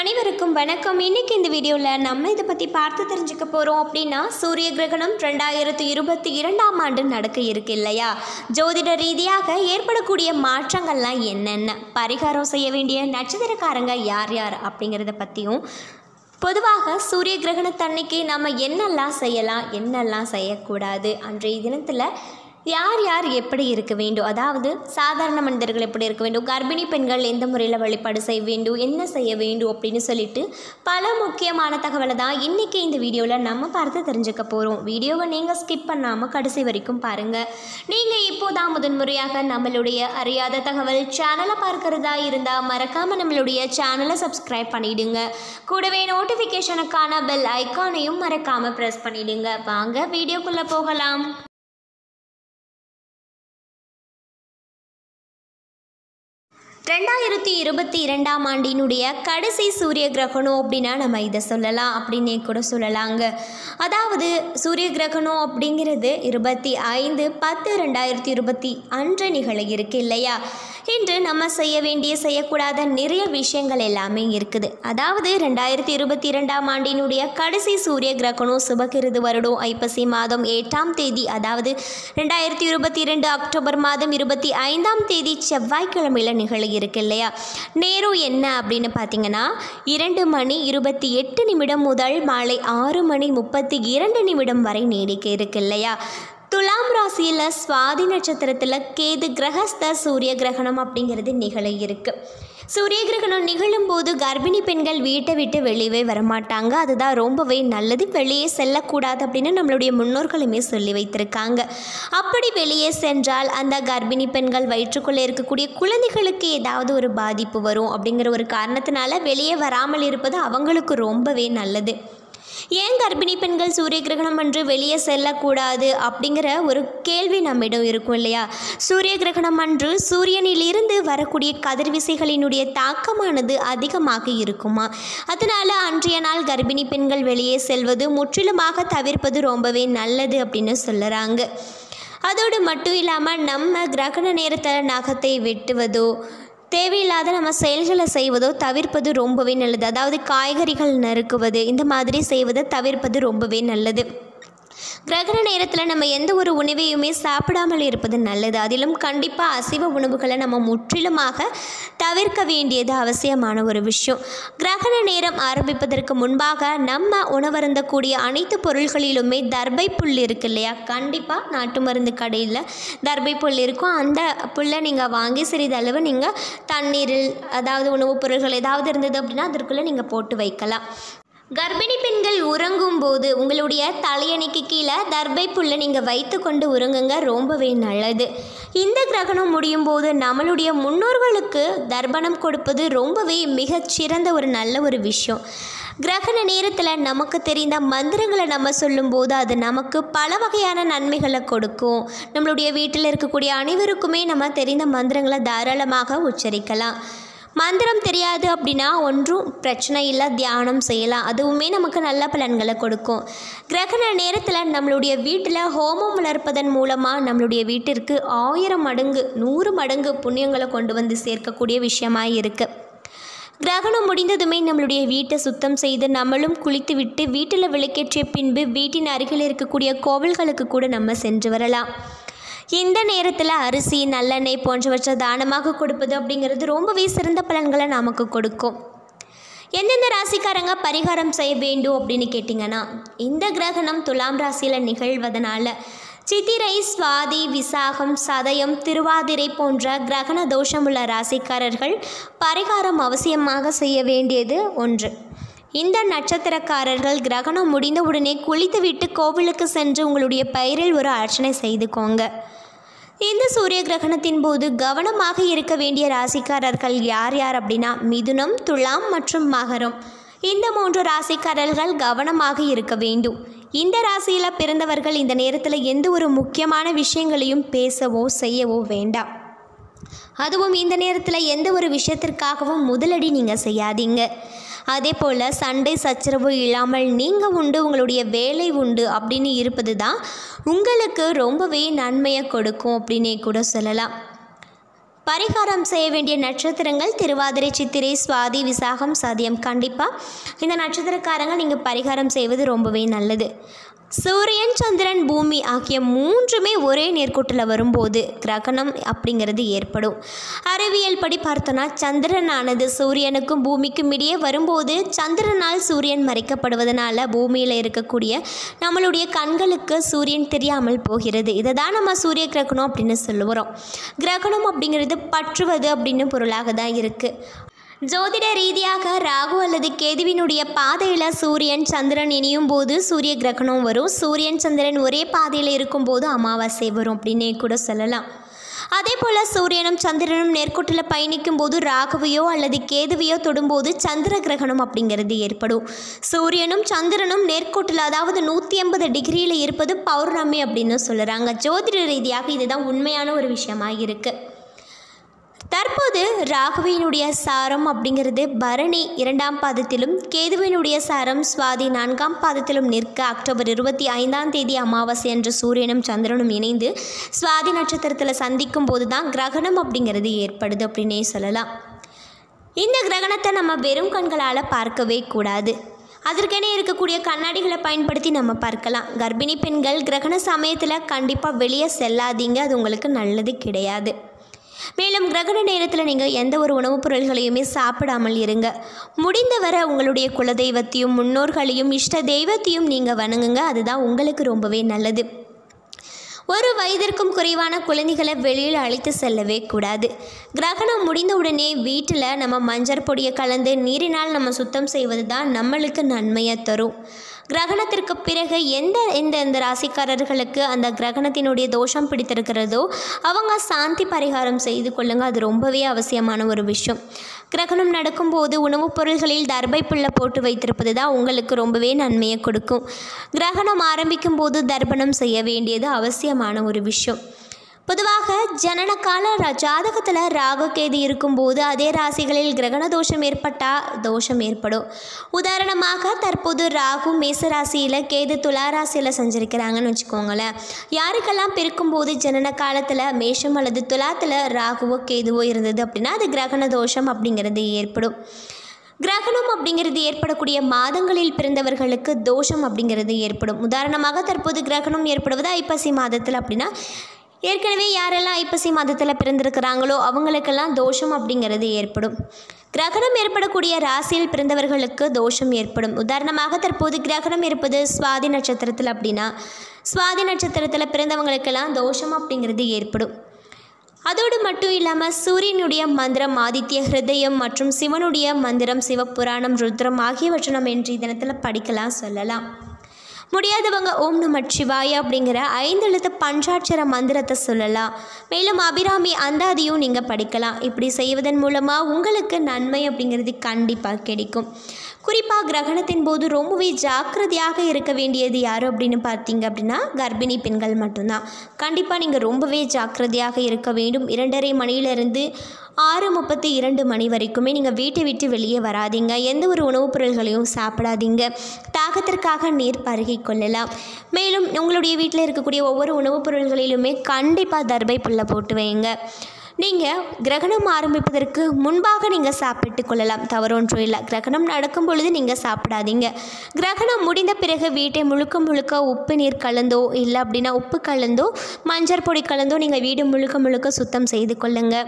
அனைவருக்கும் வணக்கம் இன்னைக்கு இந்த வீடியோவில் நம்ம இதை பற்றி பார்த்து தெரிஞ்சுக்க போகிறோம் அப்படின்னா சூரிய கிரகணம் ரெண்டாயிரத்து இருபத்தி இரண்டாம் ஆண்டு நடக்க இருக்கு இல்லையா ஜோதிட ரீதியாக ஏற்படக்கூடிய மாற்றங்கள்லாம் என்னென்ன பரிகாரம் செய்ய வேண்டிய நட்சத்திரக்காரங்க யார் யார் அப்படிங்கிறத பற்றியும் பொதுவாக சூரிய கிரகணத்தன்னைக்கு நம்ம என்னெல்லாம் செய்யலாம் என்னெல்லாம் செய்யக்கூடாது அன்றைய தினத்தில் யார் யார் எப்படி இருக்க வேண்டும் அதாவது சாதாரண மனிதர்கள் எப்படி இருக்க வேண்டும் கர்ப்பிணி பெண்கள் எந்த முறையில் வழிபாடு செய்ய வேண்டும் என்ன செய்ய வேண்டும் அப்படின்னு சொல்லிட்டு பல முக்கியமான தகவலை தான் இன்றைக்கி இந்த வீடியோவில் நம்ம பார்த்து தெரிஞ்சுக்க போகிறோம் வீடியோவை நீங்கள் ஸ்கிப் பண்ணாமல் கடைசி வரைக்கும் பாருங்கள் நீங்கள் இப்போதான் முதன்முறையாக நம்மளுடைய அறியாத தகவல் சேனலை பார்க்கறதா இருந்தால் மறக்காமல் நம்மளுடைய சேனலை சப்ஸ்கிரைப் பண்ணிடுங்க கூடவே நோட்டிஃபிகேஷனுக்கான பெல் ஐக்கானையும் மறக்காமல் ப்ரெஸ் பண்ணிடுங்க வாங்க வீடியோக்குள்ளே போகலாம் ரெண்டாயிரத்தி இருபத்தி இரண்டாம் ஆண்டினுடைய கடைசி சூரிய கிரகணம் அப்படின்னா நம்ம இதை சொல்லலாம் அப்படின்னே கூட சொல்லலாங்க அதாவது சூரிய கிரகணம் அப்படிங்கிறது இருபத்தி ஐந்து பத்து ரெண்டாயிரத்தி இருபத்தி அன்று நிகழ இருக்கு இல்லையா இன்று நம்ம செய்ய வேண்டிய செய்யக்கூடாத நிறைய விஷயங்கள் எல்லாமே இருக்குது அதாவது ரெண்டாயிரத்தி இருபத்தி இரண்டாம் ஆண்டினுடைய கடைசி சூரிய கிரகணம் சுபகிருது வருடம் ஐப்பசி மாதம் எட்டாம் தேதி அதாவது ரெண்டாயிரத்தி இருபத்தி இரண்டு அக்டோபர் மாதம் இருபத்தி ஐந்தாம் தேதி செவ்வாய்க்கிழமையில் நிகழ இருக்கு இல்லையா நேரம் என்ன அப்படின்னு பார்த்தீங்கன்னா இரண்டு மணி இருபத்தி எட்டு நிமிடம் முதல் மாலை ஆறு மணி முப்பத்தி இரண்டு நிமிடம் வரை நீடிக்க இருக்கு இல்லையா துலாம் ராசியில் சுவாதி நட்சத்திரத்தில் கேது கிரகஸ்த சூரிய கிரகணம் அப்படிங்கிறது நிகழ இருக்கு சூரிய கிரகணம் நிகழும் போது கர்ப்பிணி பெண்கள் வீட்டை விட்டு வெளியவே வரமாட்டாங்க அதுதான் ரொம்பவே நல்லது வெளியே செல்லக்கூடாது அப்படின்னு நம்மளுடைய முன்னோர்களுமே சொல்லி வைத்திருக்காங்க அப்படி வெளியே சென்றால் அந்த கர்ப்பிணி பெண்கள் வயிற்றுக்குள்ளே இருக்கக்கூடிய குழந்தைகளுக்கு ஏதாவது ஒரு பாதிப்பு வரும் அப்படிங்கிற ஒரு காரணத்தினால வெளியே வராமல் இருப்பது அவங்களுக்கு ரொம்பவே நல்லது ஏன் கர்ப்பிணி பெண்கள் சூரிய கிரகணம் அன்று வெளியே செல்லக்கூடாது அப்படிங்கிற ஒரு கேள்வி நம்மிடம் இருக்கும் இல்லையா சூரிய கிரகணம் அன்று சூரியனிலிருந்து வரக்கூடிய கதிர்விசைகளினுடைய தாக்கமானது அதிகமாக இருக்குமா அதனால் அன்றைய நாள் கர்ப்பிணி பெண்கள் வெளியே செல்வது முற்றிலுமாக தவிர்ப்பது ரொம்பவே நல்லது அப்படின்னு சொல்லுறாங்க அதோடு மட்டும் இல்லாமல் நம்ம கிரகண நேரத்தில் நகத்தை வெட்டுவதோ தேவையில்லாத நம்ம செயல்களை செய்வதோ தவிர்ப்பது ரொம்பவே நல்லது அதாவது காய்கறிகள் நறுக்குவது இந்த மாதிரி செய்வதை தவிர்ப்பது ரொம்பவே நல்லது கிரகண நேரத்தில் நம்ம எந்த ஒரு உணவையுமே சாப்பிடாமல் இருப்பது நல்லது அதிலும் கண்டிப்பாக அசைவ உணவுகளை நம்ம முற்றிலுமாக தவிர்க்க வேண்டியது அவசியமான ஒரு விஷயம் கிரகண நேரம் ஆரம்பிப்பதற்கு முன்பாக நம்ம உணவருந்தக்கூடிய அனைத்து பொருள்களிலுமே தர்பை புல் இருக்கு இல்லையா கண்டிப்பாக நாட்டு மருந்து கடையில் தர்பை புல் இருக்கும் அந்த புல்லை நீங்கள் வாங்கி சிறிதளவு நீங்கள் தண்ணீரில் அதாவது உணவுப் பொருள்கள் ஏதாவது இருந்தது அப்படின்னா அதற்குள்ளே நீங்கள் போட்டு வைக்கலாம் கர்ப்பிணி பெண்கள் உறங்கும் போது உங்களுடைய தலையணைக்கு கீழே தர்பை புல்லை நீங்கள் வைத்து கொண்டு உறங்குங்க ரொம்பவே நல்லது இந்த கிரகணம் முடியும் போது நம்மளுடைய முன்னோர்களுக்கு தர்ப்பணம் கொடுப்பது ரொம்பவே மிகச்சிறந்த ஒரு நல்ல ஒரு விஷயம் கிரகண நேரத்தில் நமக்கு தெரிந்த மந்திரங்களை நம்ம சொல்லும்போது அது நமக்கு பல வகையான நன்மைகளை கொடுக்கும் நம்மளுடைய வீட்டில் இருக்கக்கூடிய அனைவருக்குமே நம்ம தெரிந்த மந்திரங்களை தாராளமாக உச்சரிக்கலாம் மந்திரம் தெரியாது அப்படின்னா ஒன்றும் பிரச்சனை இல்லை தியானம் செய்யலாம் அதுவுமே நமக்கு நல்ல பலன்களை கொடுக்கும் கிரகண நேரத்தில் நம்மளுடைய வீட்டில் ஹோமம் வளர்ப்பதன் மூலமாக நம்மளுடைய வீட்டிற்கு ஆயிரம் மடங்கு நூறு மடங்கு புண்ணியங்களை கொண்டு வந்து சேர்க்கக்கூடிய விஷயமாக இருக்குது கிரகணம் முடிந்ததுமே நம்மளுடைய வீட்டை சுத்தம் செய்து நம்மளும் குளித்து விட்டு வீட்டில் விளக்கேற்றிய பின்பு வீட்டின் அருகில் இருக்கக்கூடிய கோவில்களுக்கு கூட நம்ம சென்று வரலாம் இந்த நேரத்தில் அரிசி நல்லெண்ணெய் போன்றவற்றை தானமாக கொடுப்பது அப்படிங்கிறது ரொம்பவே சிறந்த பலன்களை நமக்கு கொடுக்கும் எந்தெந்த ராசிக்காரங்க பரிகாரம் செய்ய வேண்டும் அப்படின்னு கேட்டிங்கன்னா இந்த கிரகணம் துலாம் ராசியில் நிகழ்வதனால சித்திரை சுவாதி விசாகம் சதயம் திருவாதிரை போன்ற கிரகண தோஷமுள்ள ராசிக்காரர்கள் பரிகாரம் அவசியமாக செய்ய வேண்டியது ஒன்று இந்த நட்சத்திரக்காரர்கள் கிரகணம் முடிந்தவுடனே குளித்துவிட்டு கோவிலுக்கு சென்று உங்களுடைய பெயரில் ஒரு அர்ச்சனை செய்துக்கோங்க இந்த சூரிய கிரகணத்தின் போது கவனமாக இருக்க வேண்டிய ராசிக்காரர்கள் யார் யார் அப்படின்னா மிதுனம் துலாம் மற்றும் மகரம் இந்த மூன்று ராசிக்காரர்கள் கவனமாக இருக்க வேண்டும் இந்த ராசியில் பிறந்தவர்கள் இந்த நேரத்தில் எந்த ஒரு முக்கியமான விஷயங்களையும் பேசவோ செய்யவோ வேண்டாம் அதுவும் இந்த நேரத்தில் எந்த ஒரு விஷயத்திற்காகவும் முதலடி நீங்கள் செய்யாதீங்க அதே போல் சண்டை சச்சரவு இல்லாமல் நீங்கள் உண்டு உங்களுடைய வேலை உண்டு அப்படின்னு இருப்பது தான் உங்களுக்கு ரொம்பவே நன்மையை கொடுக்கும் அப்படின்னே கூட சொல்லலாம் பரிகாரம் செய்ய வேண்டிய நட்சத்திரங்கள் திருவாதிரை சித்திரை சுவாதி விசாகம் சதியம் கண்டிப்பாக இந்த நட்சத்திரக்காரங்க நீங்கள் பரிகாரம் செய்வது ரொம்பவே நல்லது சூரியன் சந்திரன் பூமி ஆகிய மூன்றுமே ஒரே நேர்கோட்டில் வரும்போது கிரகணம் அப்படிங்கிறது ஏற்படும் அறிவியல் படி பார்த்தோன்னா சந்திரனானது சூரியனுக்கும் பூமிக்கும் இடையே வரும்போது சந்திரனால் சூரியன் மறைக்கப்படுவதனால பூமியில் இருக்கக்கூடிய நம்மளுடைய கண்களுக்கு சூரியன் தெரியாமல் போகிறது இதை தான் நம்ம சூரிய கிரகணம் அப்படின்னு சொல்லுவோம் கிரகணம் அப்படிங்கிறது பற்றுவது அப்படின்னு பொருளாக தான் இருக்குது ஜோதிட ரீதியாக ராகு அல்லது கேதுவினுடைய பாதையில் சூரியன் சந்திரன் இணையும் போது சூரிய கிரகணம் வரும் சூரியன் சந்திரன் ஒரே பாதையில் இருக்கும்போது அமாவாசை வரும் அப்படின்னே கூட சொல்லலாம் அதே போல் சூரியனும் சந்திரனும் நேர்கோட்டில் பயணிக்கும் போது ராகுவையோ அல்லது கேதுவையோ தொடும்போது சந்திர கிரகணம் அப்படிங்கிறது ஏற்படும் சூரியனும் சந்திரனும் நேர்கோட்டில் அதாவது நூற்றி ஐம்பது டிகிரியில் இருப்பது பௌர்ணமி அப்படின்னு சொல்லுறாங்க ஜோதிட ரீதியாக இதுதான் உண்மையான ஒரு விஷயமாக இருக்குது தற்போது ராகுவினுடைய சாரம் அப்படிங்கிறது பரணி இரண்டாம் பாதத்திலும் கேதுவினுடைய சாரம் சுவாதி நான்காம் பாதத்திலும் நிற்க அக்டோபர் இருபத்தி ஐந்தாம் தேதி அமாவாசை என்ற சூரியனும் சந்திரனும் இணைந்து சுவாதி நட்சத்திரத்தில் சந்திக்கும் போது தான் கிரகணம் அப்படிங்கிறது ஏற்படுது அப்படின்னே சொல்லலாம் இந்த கிரகணத்தை நம்ம வெறும் கண்களால் பார்க்கவே கூடாது அதற்கென இருக்கக்கூடிய கண்ணாடிகளை பயன்படுத்தி நம்ம பார்க்கலாம் கர்ப்பிணி பெண்கள் கிரகண சமயத்தில் கண்டிப்பாக வெளியே செல்லாதீங்க அது உங்களுக்கு நல்லது கிடையாது மேலும் கிரகண நேரத்தில் நீங்கள் எந்த ஒரு உணவுப் பொருள்களையுமே சாப்பிடாமல் இருங்க முடிந்தவரை உங்களுடைய குலதெய்வத்தையும் முன்னோர்களையும் இஷ்ட தெய்வத்தையும் நீங்கள் வணங்குங்க அதுதான் உங்களுக்கு ரொம்பவே நல்லது ஒரு வயதிற்கும் குறைவான குழந்தைகளை வெளியில் அழைத்து செல்லவே கூடாது கிரகணம் முடிந்த உடனே வீட்டில் நம்ம மஞ்சள் பொடியை கலந்து நீரினால் நம்ம சுத்தம் செய்வது தான் நம்மளுக்கு நன்மையை தரும் கிரகணத்திற்கு பிறகு எந்த எந்த எந்த ராசிக்காரர்களுக்கு அந்த கிரகணத்தினுடைய தோஷம் பிடித்திருக்கிறதோ அவங்க சாந்தி பரிகாரம் செய்து கொள்ளுங்க அது ரொம்பவே அவசியமான ஒரு விஷயம் கிரகணம் நடக்கும்போது உணவுப் பொருள்களில் தர்பை புல்லை போட்டு வைத்திருப்பது தான் உங்களுக்கு ரொம்பவே நன்மையை கொடுக்கும் கிரகணம் ஆரம்பிக்கும் போது தர்ப்பணம் செய்ய வேண்டியது அவசியமான ஒரு விஷயம் பொதுவாக ஜனன கால ர- ஜாதகத்தில் ராகு கேது இருக்கும்போது அதே ராசிகளில் கிரகண தோஷம் ஏற்பட்டால் தோஷம் ஏற்படும் உதாரணமாக தற்போது ராகு மேச ராசியில் கேது துலா ராசியில் சஞ்சரிக்கிறாங்கன்னு வச்சுக்கோங்களேன் யாருக்கெல்லாம் பிறக்கும்போது ஜனன காலத்தில் மேஷம் அல்லது துலாத்தில் ராகுவோ கேதுவோ இருந்தது அப்படின்னா அது கிரகண தோஷம் அப்படிங்கிறது ஏற்படும் கிரகணம் அப்படிங்கிறது ஏற்படக்கூடிய மாதங்களில் பிறந்தவர்களுக்கு தோஷம் அப்படிங்கிறது ஏற்படும் உதாரணமாக தற்போது கிரகணம் ஏற்படுவது ஐப்பசி மாதத்தில் அப்படின்னா ஏற்கனவே யாரெல்லாம் ஐப்பசி மாதத்தில் பிறந்திருக்கிறாங்களோ அவங்களுக்கெல்லாம் தோஷம் அப்படிங்கிறது ஏற்படும் கிரகணம் ஏற்படக்கூடிய ராசியில் பிறந்தவர்களுக்கு தோஷம் ஏற்படும் உதாரணமாக தற்போது கிரகணம் இருப்பது சுவாதி நட்சத்திரத்தில் அப்படின்னா சுவாதி நட்சத்திரத்தில் பிறந்தவங்களுக்கெல்லாம் தோஷம் அப்படிங்கிறது ஏற்படும் அதோடு மட்டும் இல்லாமல் சூரியனுடைய மந்திரம் ஆதித்ய ஹிருதயம் மற்றும் சிவனுடைய மந்திரம் சிவபுராணம் ருத்ரம் ஆகியவற்றை நம்ம இன்றைய தினத்தில் படிக்கலாம் சொல்லலாம் முடியாதவங்க ஓம் நம சிவாய அப்படிங்கிற ஐந்து எழுத்து பஞ்சாட்சர மந்திரத்தை சொல்லலாம் மேலும் அபிராமி அந்தாதியும் நீங்கள் படிக்கலாம் இப்படி செய்வதன் மூலமாக உங்களுக்கு நன்மை அப்படிங்கிறது கண்டிப்பாக கிடைக்கும் குறிப்பாக கிரகணத்தின் போது ரொம்பவே ஜாக்கிரதையாக இருக்க வேண்டியது யார் அப்படின்னு பார்த்தீங்க அப்படின்னா கர்ப்பிணி பெண்கள் மட்டும்தான் கண்டிப்பாக நீங்கள் ரொம்பவே ஜாக்கிரதையாக இருக்க வேண்டும் இரண்டரை மணியிலிருந்து ஆறு முப்பத்தி இரண்டு மணி வரைக்குமே நீங்கள் வீட்டை விட்டு வெளியே வராதீங்க எந்த ஒரு உணவுப் பொருள்களையும் சாப்பிடாதீங்க தாகத்திற்காக நீர் பருகி கொள்ளலாம் மேலும் உங்களுடைய வீட்டில் இருக்கக்கூடிய ஒவ்வொரு உணவுப் பொருள்களிலுமே கண்டிப்பாக தர்பை புல்லை போட்டு வைங்க நீங்கள் கிரகணம் ஆரம்பிப்பதற்கு முன்பாக நீங்கள் சாப்பிட்டு கொள்ளலாம் தவறொன்றும் இல்லை கிரகணம் நடக்கும் பொழுது நீங்கள் சாப்பிடாதீங்க கிரகணம் முடிந்த பிறகு வீட்டை முழுக்க முழுக்க உப்பு நீர் கலந்தோ இல்லை அப்படின்னா உப்பு கலந்தோ மஞ்சள் பொடி கலந்தோ நீங்கள் வீடு முழுக்க முழுக்க சுத்தம் செய்து கொள்ளுங்கள்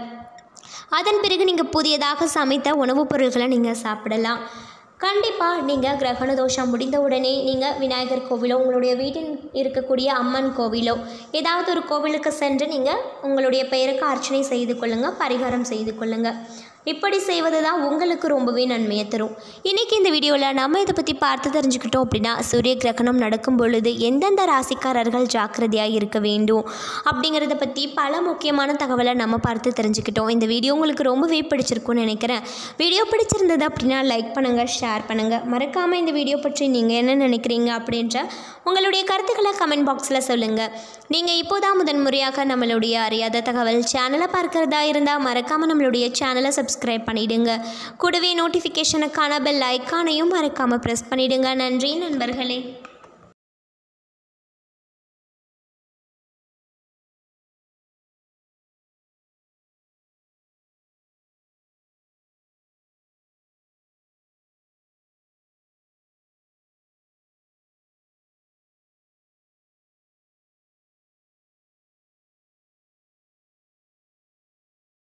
அதன் பிறகு நீங்கள் புதியதாக சமைத்த உணவுப் பொருட்களை நீங்கள் சாப்பிடலாம் கண்டிப்பாக நீங்கள் கிரகண தோஷம் முடிந்த உடனே நீங்கள் விநாயகர் கோவிலோ உங்களுடைய வீட்டில் இருக்கக்கூடிய அம்மன் கோவிலோ ஏதாவது ஒரு கோவிலுக்கு சென்று நீங்கள் உங்களுடைய பெயருக்கு அர்ச்சனை செய்து கொள்ளுங்கள் பரிகாரம் செய்து கொள்ளுங்கள் இப்படி செய்வது தான் உங்களுக்கு ரொம்பவே நன்மையை தரும் இன்றைக்கி இந்த வீடியோவில் நம்ம இதை பற்றி பார்த்து தெரிஞ்சுக்கிட்டோம் அப்படின்னா சூரிய கிரகணம் நடக்கும் பொழுது எந்தெந்த ராசிக்காரர்கள் ஜாக்கிரதையாக இருக்க வேண்டும் அப்படிங்கிறத பற்றி பல முக்கியமான தகவலை நம்ம பார்த்து தெரிஞ்சுக்கிட்டோம் இந்த வீடியோ உங்களுக்கு ரொம்பவே பிடிச்சிருக்கும்னு நினைக்கிறேன் வீடியோ பிடிச்சிருந்தது அப்படின்னா லைக் பண்ணுங்கள் ஷேர் பண்ணுங்கள் மறக்காமல் இந்த வீடியோ பற்றி நீங்கள் என்ன நினைக்கிறீங்க அப்படின்ற உங்களுடைய கருத்துக்களை கமெண்ட் பாக்ஸில் சொல்லுங்கள் நீங்கள் இப்போதான் முதன்முறையாக நம்மளுடைய அறியாத தகவல் சேனலை பார்க்குறதா இருந்தால் மறக்காமல் நம்மளுடைய சேனலை சப்ஸ்கிரைப் பண்ணிவிடுங்க கூடவே நோட்டிஃபிகேஷனுக்கான பெல் ஐக்கானையும் மறக்காமல் ப்ரெஸ் பண்ணிவிடுங்க நன்றி நண்பர்களே